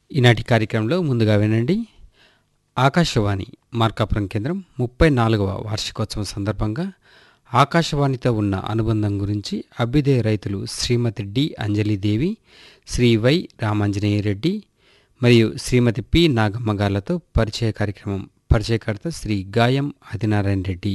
ఈనాటి కార్యక్రమంలో ముందుగా వినండి ఆకాశవాణి మార్కాపురం కేంద్రం ముప్పై నాలుగవ వార్షికోత్సవం సందర్భంగా ఆకాశవాణితో ఉన్న అనుబంధం గురించి అభ్యుదయ రైతులు శ్రీమతి డి అంజలిదేవి శ్రీ వై రామాంజనేయ రెడ్డి మరియు శ్రీమతి పి నాగమ్మ గార్లతో పరిచయ కార్యక్రమం పరిచయకర్త శ్రీ గాయం ఆదినారాయణ రెడ్డి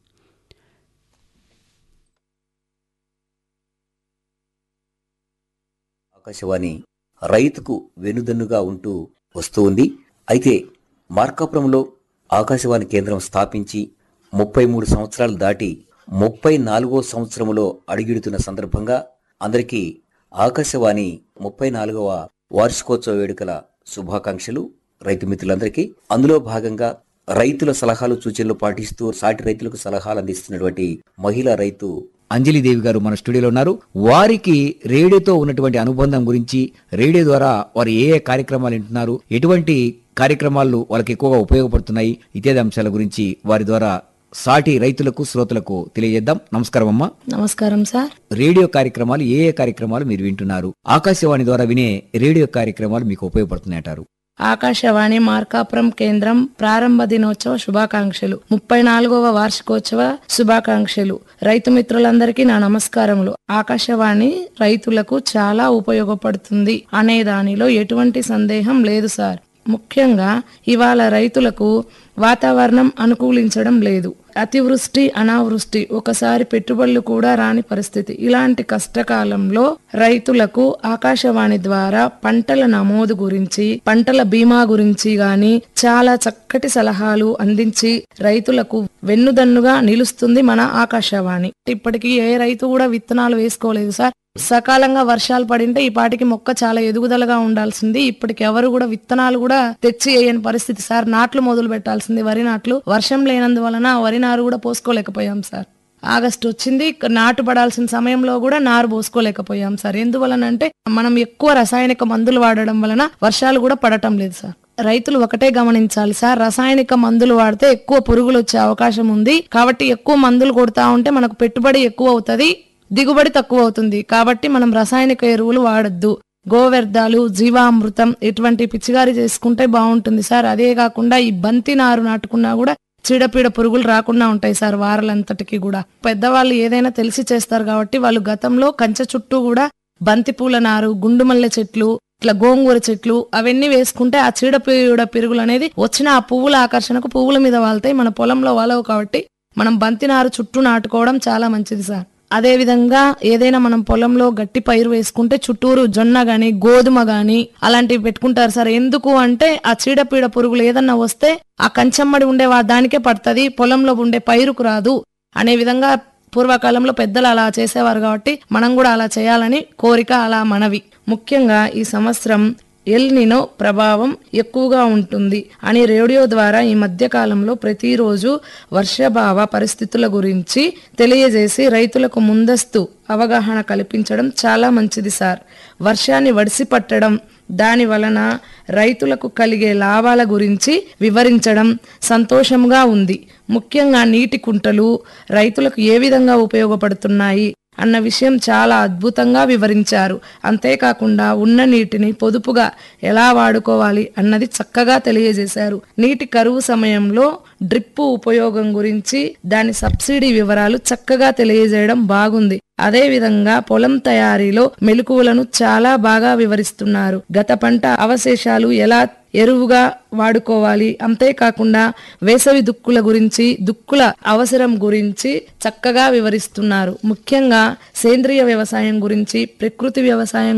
ఆకాశవాణి రైతుకు వెనుదన్నుగా ఉంటూ వస్తూ ఉంది అయితే మార్కాపురంలో ఆకాశవాణి కేంద్రం స్థాపించి ముప్పై మూడు సంవత్సరాలు దాటి ముప్పై నాలుగో సంవత్సరములో అడుగిడుతున్న సందర్భంగా అందరికీ ఆకాశవాణి ముప్పై నాలుగవ వార్షికోత్సవ వేడుకల శుభాకాంక్షలు రైతు మిత్రులందరికీ అందులో భాగంగా రైతుల సలహాలు సూచనలు పాటిస్తూ సాటి రైతులకు సలహాలు అందిస్తున్నటువంటి మహిళా రైతు అంజలిదేవి గారు మన స్టూడియోలో ఉన్నారు వారికి రేడియోతో ఉన్నటువంటి అనుబంధం గురించి రేడియో ద్వారా వారు ఏ ఏ కార్యక్రమాలు వింటున్నారు ఎటువంటి కార్యక్రమాలు వాళ్ళకి ఎక్కువగా ఉపయోగపడుతున్నాయి ఇత్యాది అంశాల గురించి వారి ద్వారా సాటి రైతులకు శ్రోతలకు తెలియజేద్దాం నమస్కారం అమ్మా నమస్కారం సార్ రేడియో కార్యక్రమాలు ఏ ఏ కార్యక్రమాలు మీరు వింటున్నారు ఆకాశవాణి ద్వారా వినే రేడియో కార్యక్రమాలు మీకు ఉపయోగపడుతున్నాయంటారు ఆకాశవాణి మార్కాపురం కేంద్రం ప్రారంభ దినోత్సవ శుభాకాంక్షలు ముప్పై నాలుగవ వార్షికోత్సవ శుభాకాంక్షలు రైతు మిత్రులందరికీ నా నమస్కారములు ఆకాశవాణి రైతులకు చాలా ఉపయోగపడుతుంది అనే దానిలో ఎటువంటి సందేహం లేదు సార్ ముఖ్యంగా ఇవాళ రైతులకు వాతావరణం అనుకూలించడం లేదు అతివృష్టి అనావృష్టి ఒకసారి పెట్టుబడులు కూడా రాని పరిస్థితి ఇలాంటి కష్టకాలంలో రైతులకు ఆకాశవాణి ద్వారా పంటల నమోదు గురించి పంటల బీమా గురించి గాని చాలా చక్కటి సలహాలు అందించి రైతులకు వెన్నుదన్నుగా నిలుస్తుంది మన ఆకాశవాణి ఇప్పటికీ ఏ రైతు కూడా విత్తనాలు వేసుకోలేదు సార్ సకాలంగా వర్షాలు పడింటే ఈ పాటికి మొక్క చాలా ఎదుగుదలగా ఉండాల్సింది ఇప్పటికి ఎవరు కూడా విత్తనాలు కూడా తెచ్చి వేయని పరిస్థితి సార్ నాట్లు మొదలు పెట్టాల్సింది వరి నాట్లు వర్షం లేనందువలన వరి నారు కూడా పోసుకోలేకపోయాం సార్ ఆగస్టు వచ్చింది నాటు పడాల్సిన సమయంలో కూడా నారు పోసుకోలేకపోయాం సార్ ఎందువలనంటే మనం ఎక్కువ రసాయనిక మందులు వాడడం వలన వర్షాలు కూడా పడటం లేదు సార్ రైతులు ఒకటే గమనించాలి సార్ రసాయనిక మందులు వాడితే ఎక్కువ పురుగులు వచ్చే అవకాశం ఉంది కాబట్టి ఎక్కువ మందులు కొడతా ఉంటే మనకు పెట్టుబడి ఎక్కువ అవుతుంది దిగుబడి తక్కువ అవుతుంది కాబట్టి మనం రసాయనిక ఎరువులు వాడొద్దు గోవ్యర్థాలు జీవామృతం ఇటువంటి పిచ్చిగారి చేసుకుంటే బాగుంటుంది సార్ అదే కాకుండా ఈ బంతి నారు నాటుకున్నా కూడా చీడపీడ పురుగులు రాకుండా ఉంటాయి సార్ వారలంతటికి కూడా పెద్దవాళ్ళు ఏదైనా తెలిసి చేస్తారు కాబట్టి వాళ్ళు గతంలో కంచె చుట్టూ కూడా బంతి పూల నారు గుండు మల్లె చెట్లు ఇట్లా గోంగూర చెట్లు అవన్నీ వేసుకుంటే ఆ చీడపీడ పిరుగులు అనేది వచ్చిన ఆ పువ్వుల ఆకర్షణకు పువ్వుల మీద వాళ్తాయి మన పొలంలో వాలవు కాబట్టి మనం బంతి నారు చుట్టూ నాటుకోవడం చాలా మంచిది సార్ అదే విధంగా ఏదైనా మనం పొలంలో గట్టి పైరు వేసుకుంటే చుట్టూరు జొన్న గాని గోధుమ గాని అలాంటివి పెట్టుకుంటారు సార్ ఎందుకు అంటే ఆ చీడపీడ పురుగులు ఏదన్నా వస్తే ఆ కంచెమ్మడి ఉండే వా- దానికే పడుతుంది పొలంలో ఉండే పైరుకు రాదు అనే విధంగా పూర్వకాలంలో పెద్దలు అలా చేసేవారు కాబట్టి మనం కూడా అలా చేయాలని కోరిక అలా మనవి ముఖ్యంగా ఈ సంవత్సరం ఎల్ నినో ప్రభావం ఎక్కువగా ఉంటుంది అని రేడియో ద్వారా ఈ మధ్య కాలంలో ప్రతిరోజు వర్షభావ పరిస్థితుల గురించి తెలియజేసి రైతులకు ముందస్తు అవగాహన కల్పించడం చాలా మంచిది సార్ వర్షాన్ని వడిసి పట్టడం దాని వలన రైతులకు కలిగే లాభాల గురించి వివరించడం సంతోషంగా ఉంది ముఖ్యంగా నీటి కుంటలు రైతులకు ఏ విధంగా ఉపయోగపడుతున్నాయి అన్న విషయం చాలా అద్భుతంగా వివరించారు అంతేకాకుండా ఉన్న నీటిని పొదుపుగా ఎలా వాడుకోవాలి అన్నది చక్కగా తెలియజేశారు నీటి కరువు సమయంలో డ్రిప్పు ఉపయోగం గురించి దాని సబ్సిడీ వివరాలు చక్కగా తెలియజేయడం బాగుంది అదే విధంగా పొలం తయారీలో మెలకువలను చాలా బాగా వివరిస్తున్నారు గత పంట అవశేషాలు ఎలా ఎరువుగా వాడుకోవాలి అంతేకాకుండా వేసవి దుక్కుల గురించి దుక్కుల అవసరం గురించి చక్కగా వివరిస్తున్నారు ముఖ్యంగా సేంద్రియ వ్యవసాయం గురించి ప్రకృతి వ్యవసాయం